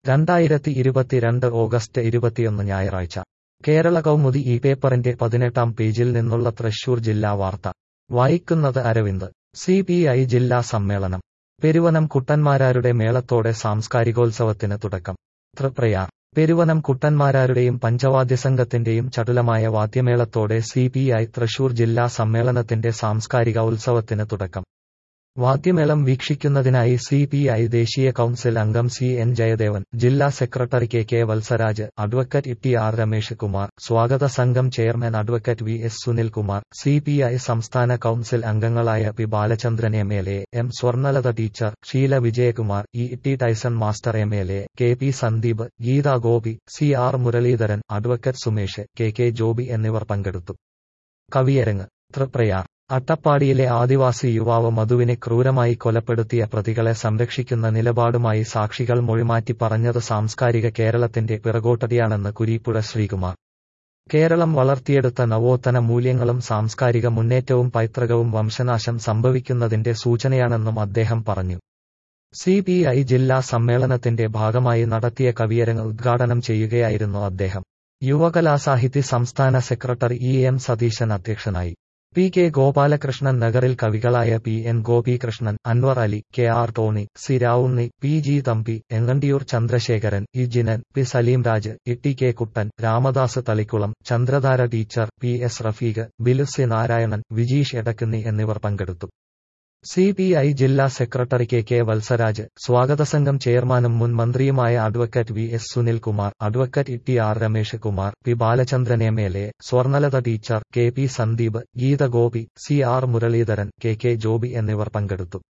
രണ്ടായിരത്തി ഇരുപത്തിരണ്ട് ഓഗസ്റ്റ് ഇരുപത്തിയൊന്ന് ഞായറാഴ്ച കേരള കൗമുദി ഈ പേപ്പറിന്റെ പതിനെട്ടാം പേജിൽ നിന്നുള്ള തൃശൂർ ജില്ലാ വാർത്ത വായിക്കുന്നത് അരവിന്ദ് സി പി ഐ ജില്ലാ സമ്മേളനം പെരുവനം കുട്ടന്മാരാരുടെ മേളത്തോടെ സാംസ്കാരികോത്സവത്തിന് തുടക്കം തൃപ്രയാർ പെരുവനം കുട്ടന്മാരാരുടെയും പഞ്ചവാദ്യസംഘത്തിന്റെയും ചടുലമായ വാദ്യമേളത്തോടെ സി പി ഐ തൃശൂർ ജില്ലാ സമ്മേളനത്തിന്റെ സാംസ്കാരിക ഉത്സവത്തിന് തുടക്കം വാദ്യമേളം വീക്ഷിക്കുന്നതിനായി സി പി ഐ ദേശീയ കൌൺസിൽ അംഗം സി എൻ ജയദേവൻ ജില്ലാ സെക്രട്ടറി K K Valsaraj advocate T R Ramesh Kumar സ്വാഗത സംഘം chairman advocate V S Sunilkumar C P I സംസ്ഥാന കൌൺസിൽ അംഗങ്ങളായ P Balachandran M L A M Swarnalatha teacher Sheela Vijayakumar E T Tyson master M L A K P Sandeep Geetha Gopi C R Muraleedharan advocate Sumesh K K Joby എന്നിവർ പങ്കെടുത്തു കവിയരങ്ങ് തൃപ്രയാർ അട്ടപ്പാടിയിലെ ആദിവാസി യുവാവ് മധുവിനെ ക്രൂരമായി കൊലപ്പെടുത്തിയ പ്രതികളെ സംരക്ഷിക്കുന്ന നിലപാടുമായി സാക്ഷികൾ മൊഴിമാറ്റി പറഞ്ഞത് സാംസ്കാരിക കേരളത്തിന്റെ പിറകോട്ടടിയാണെന്ന് കുരീപ്പുഴ ശ്രീകുമാർ കേരളം വളർത്തിയെടുത്ത നവോത്ഥന മൂല്യങ്ങളും സാംസ്കാരിക മുന്നേറ്റവും പൈതൃകവും വംശനാശം സംഭവിക്കുന്നതിന്റെ സൂചനയാണെന്നും അദ്ദേഹം പറഞ്ഞു സി പി ഐ ജില്ലാ സമ്മേളനത്തിന്റെ ഭാഗമായി നടത്തിയ കവിയരങ്ങ് ഉദ്ഘാടനം ചെയ്യുകയായിരുന്നു അദ്ദേഹം യുവകലാസാഹിതി സംസ്ഥാന സെക്രട്ടറി ഇ എം സതീശൻ അധ്യക്ഷനായി പി കെ ഗോപാലകൃഷ്ണൻ നഗറിൽ കവികളായ P N Gopikrishnan Anwar Ali K R Tony C Ravunni P G Thampi Engandiyur Chandrasekharan E Jinan P Saleem Raj E K Kuttan Ramadas Thalikulam Chandradhara teacher P S Rafeeq Bilusi Narayanan Vijeesh Edakkunni എന്നിവർ പങ്കെടുത്തു സി പി ഐ ജില്ലാ സെക്രട്ടറി കെ കെ വത്സരാജ് സ്വാഗതസംഘം ചെയർമാനും മുൻ മന്ത്രിയുമായ advocate V S Sunilkumar advocate T R Ramesh Kumar P Balachandran M L A Swarnalatha teacher K P Sandeep Geetha Gopi C R Muraleedharan K K Joby എന്നിവർ പങ്കെടുത്തു